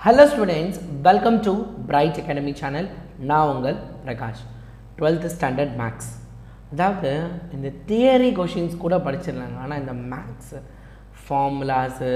hello students welcome to Bright Academy channel நான் உங்கள் Prakash twelfth standard maths அதாவது இந்த தியரி கொஷின்ஸ் கூட படிச்சிடலாங்க ஆனால் இந்த மேக்ஸ் ஃபார்முலாஸு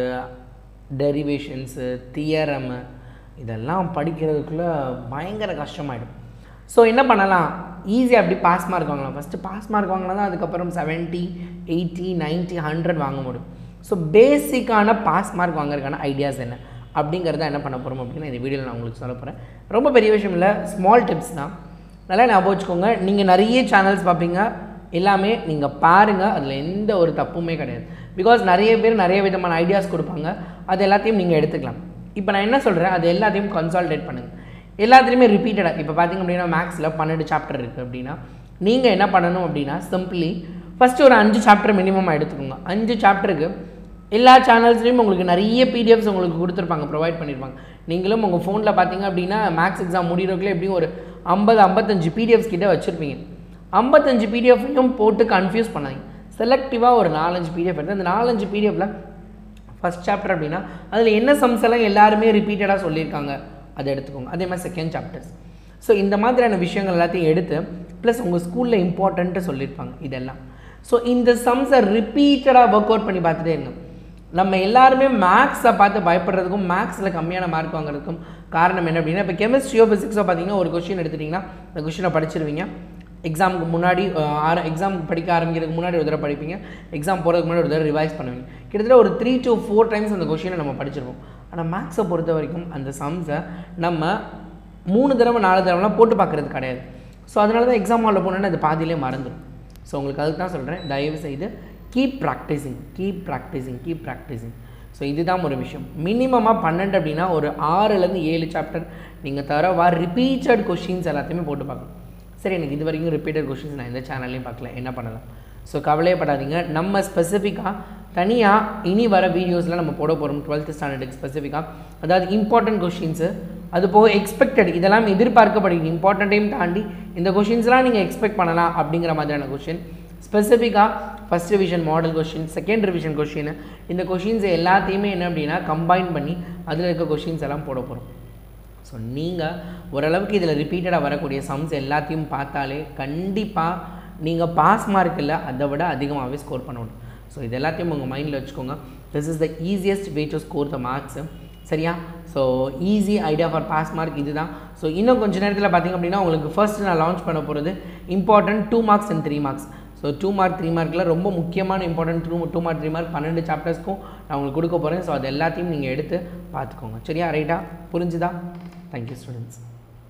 டெரிவேஷன்ஸு தியரமு இதெல்லாம் படிக்கிறதுக்குள்ளே பயங்கர கஷ்டமாயிடும் ஸோ என்ன பண்ணலாம் ஈஸியாக எப்படி பாஸ் மார்க் வாங்கலாம் ஃபஸ்ட்டு பாஸ் மார்க் வாங்கினா தான் அதுக்கப்புறம் செவன்ட்டி எயிட்டி நைன்ட்டி ஹண்ட்ரட் வாங்க முடியும் ஸோ பேசிக்கான பாஸ் மார்க் வாங்குறதுக்கான ஐடியாஸ் என்ன அப்படிங்கிறத என்ன பண்ண போகிறோம் அப்படின்னா இந்த வீடியோவில் நான் உங்களுக்கு சொல்ல போகிறேன் ரொம்ப பெரிய விஷயம் இல்லை ஸ்மால் டிப்ஸ் தான் நல்லா ஞாபகம் வச்சுக்கோங்க நீங்கள் நிறைய சேனல்ஸ் பார்ப்பீங்க எல்லாமே நீங்கள் பாருங்கள் அதில் எந்த ஒரு தப்புமே கிடையாது பிகாஸ் நிறைய பேர் நிறைய விதமான ஐடியாஸ் கொடுப்பாங்க அது எல்லாத்தையும் நீங்கள் எடுத்துக்கலாம் இப்போ நான் என்ன சொல்கிறேன் அது எல்லாத்தையும் கன்சால்டேட் பண்ணுங்கள் எல்லாத்துலேயுமே ரிப்பீட்டடாக இப்போ பார்த்தீங்க அப்படின்னா மேக்ஸில் பன்னெண்டு சாப்டர் இருக்குது அப்படின்னா நீங்கள் என்ன பண்ணணும் அப்படின்னா சிம்பிளி ஃபஸ்ட்டு ஒரு அஞ்சு சாப்டர் மினிமம் எடுத்துக்கோங்க அஞ்சு சாப்டருக்கு எல்லா சேனல்ஸ்லேயும் உங்களுக்கு நிறைய பிடிஎஃப்ஸ் உங்களுக்கு கொடுத்துருப்பாங்க ப்ரொவைட் பண்ணியிருப்பாங்க நீங்களும் உங்கள் ஃபோனில் பார்த்தீங்க அப்படின்னா மேக்ஸ் எக்ஸாம் முடிகிறதுக்குள்ள எப்படியும் ஒரு ஐம்பது ஐம்பத்தஞ்சு பிடிஎஃப்ஸ் கிட்ட வச்சுருப்பீங்க ஐம்பத்தஞ்சு பிடிஎஃப்லையும் போட்டு கன்ஃபியூஸ் பண்ணாதீங்க செலக்டிவாக ஒரு நாலஞ்சு பிடிஎஃப் எடுத்து அந்த நாலஞ்சு பிடிஎஃப்பில் ஃபஸ்ட் சாப்டர் அப்படின்னா அதில் என்ன சம்ஸ் எல்லாம் எல்லாருமே ரிப்பீட்டடாக சொல்லியிருக்காங்க அதை எடுத்துக்கோங்க அதே மாதிரி செகண்ட் சாப்டர்ஸ் ஸோ இந்த மாதிரியான விஷயங்கள் எல்லாத்தையும் எடுத்து ப்ளஸ் உங்கள் ஸ்கூலில் இம்பார்ட்டண்ட்டு சொல்லியிருப்பாங்க இதெல்லாம் ஸோ இந்த சம்ஸை ரிப்பீட்டடாக ஒர்க் அவுட் பண்ணி பார்த்துட்டே இருங்க நம்ம எல்லாருமே மேக்ஸை பார்த்து பயப்படுறதுக்கும் மேக்ஸில் கம்மியான மார்க் வாங்குறதுக்கும் காரணம் என்ன அப்படின்னா இப்போ கெமிஸ்ட்ரியோ ஃபிசிக்ஸோ பார்த்தீங்கன்னா ஒரு கொஷின் எடுத்துட்டிங்கன்னா அந்த கொஷினை படிச்சிருவீங்க எக்ஸாமுக்கு முன்னாடி ஆர எக்ஸாம் படிக்க ஆரம்பிக்கிறதுக்கு முன்னாடி ஒரு தடவை படிப்பீங்க எக்ஸாம் போகிறதுக்கு முன்னாடி ஒரு தடவை ரிவைஸ் பண்ணுவீங்க கிட்டத்தட்ட ஒரு த்ரீ டு ஃபோர் டைம்ஸ் அந்த கொஷினை நம்ம படிச்சிருப்போம் ஆனால் மேக்ஸை பொறுத்த வரைக்கும் அந்த சம்ஸை நம்ம மூணு தடவை நாலு தடவைலாம் போட்டு பார்க்குறது கிடையாது ஸோ அதனால தான் எக்ஸாம் ஹாலில் போனோன்னா அது பாதியிலே மறந்துடும் ஸோ உங்களுக்கு அதுக்கு தான் சொல்கிறேன் தயவு செய்து keep practising keep practising keep practising so இதுதான் ஒரு விஷயம் மினிமமாக பன்னெண்டு அப்படின்னா ஒரு ஆறுலேருந்து ஏழு சாப்டர் நீங்கள் தரவா ரிப்பீட்டட் கொஷின்ஸ் எல்லாத்தையுமே போட்டு பார்க்கணும் சரி எனக்கு இது வரைக்கும் ரிப்பீட்டட் கொஷின்ஸ் நான் எந்த சேனல்லையும் பார்க்கல என்ன பண்ணலாம் ஸோ கவலையப்படாதீங்க நம்ம ஸ்பெசிஃபிக்காக தனியாக இனி வர வீடியோஸில் நம்ம போட போகிறோம் டுவெல்த்து ஸ்டாண்டர்டுக்கு ஸ்பெசிஃபிக்காக அதாவது இம்பார்ட்டன்ட் கொஷின்ஸு அது போக எக்ஸ்பெக்டட் இதெல்லாம் எதிர்பார்க்கப்படுகிறது இம்பார்ட்டண்ட்டையும் தாண்டி இந்த கொஷின்ஸ்லாம் நீங்கள் எக்ஸ்பெக்ட் பண்ணலாம் அப்படிங்கிற மாதிரியான கொஷின் ஸ்பெசிஃபிக்காக first revision model question second revision question இந்த கொஷின்ஸ் எல்லாத்தையுமே என்ன அப்படின்னா கம்பைன் பண்ணி அதில் இருக்க கொஷின்ஸ் எல்லாம் போட போகிறோம் ஸோ நீங்கள் ஓரளவுக்கு இதில் ரிப்பீட்டடாக வரக்கூடிய சம்ஸ் எல்லாத்தையும் பார்த்தாலே கண்டிப்பாக நீங்கள் பாஸ் மார்க் இல்லை அதை விட அதிகமாகவே ஸ்கோர் பண்ணணும் ஸோ இது எல்லாத்தையும் உங்கள் மைண்டில் வச்சுக்கோங்க this is the easiest way to score the marks சரியா so easy idea for pass mark இது தான் ஸோ இன்னும் கொஞ்சம் நேரத்தில் பார்த்திங்க அப்படின்னா உங்களுக்கு ஃபர்ஸ்ட் நான் லான்ச் பண்ண போகிறது important two marks and three marks so two mark three மார்க்கில் ரொம்ப முக்கியமான important two two mark three mark பன்னெண்டு சாப்டர்ஸ்க்கும் நான் உங்களுக்கு கொடுக்க போகிறேன் ஸோ அது எல்லாத்தையும் நீங்கள் எடுத்து பார்த்துக்கோங்க சரியா ரைட்டா புரிஞ்சுதா தேங்க்யூ ஸ்டூடெண்ட்ஸ்